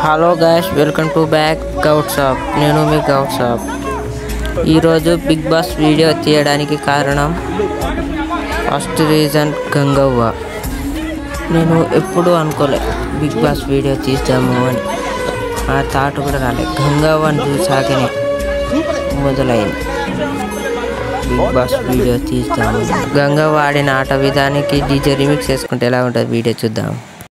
Hello guys welcome to back goat shop నేను మీ goat shop ఈరోజు బిగ్ బాస్ వీడియో తీయడానికి కారణం ఫస్ట్ రీజన్ గంగవ్వ నేను ఎప్పుడూ అనుకోలే బిగ్ బాస్ వీడియో తీద్దాము అని ఆ థాట్ కూడా రాలే గంగవ్వని చూసాకనే మొదలైంది బిగ్ బాస్ వీడియో తీస్తాము గంగవ్వ ఆడిన ఆట విధానికి డీజే రిమిక్స్ చేసుకుంటే ఎలా ఉంటుంది వీడియో చూద్దాం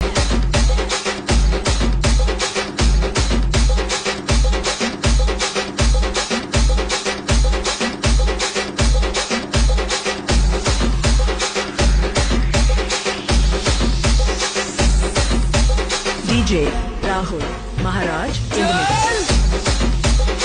DJ Rahul Maharaj in the mix.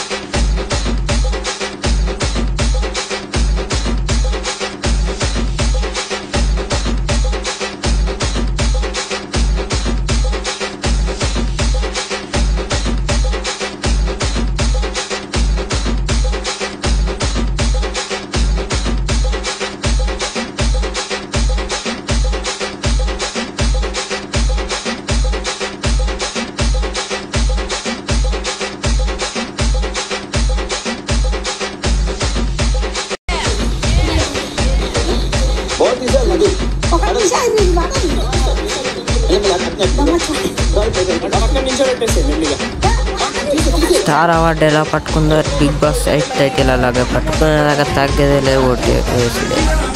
बहुत ही सर लगे ఒక నిమిషం ఇది వాడండి. పక్కన నుంచి పెట్టేసి మెల్లిగా స్టార్ అవార్డు ఎలా పట్టుకుందో బిగ్ బాస్ ఎయిట్ టైటిల్ అలాగే పట్టుకునేదాకా తగ్గేదే లేదు ఓటు వేసుడే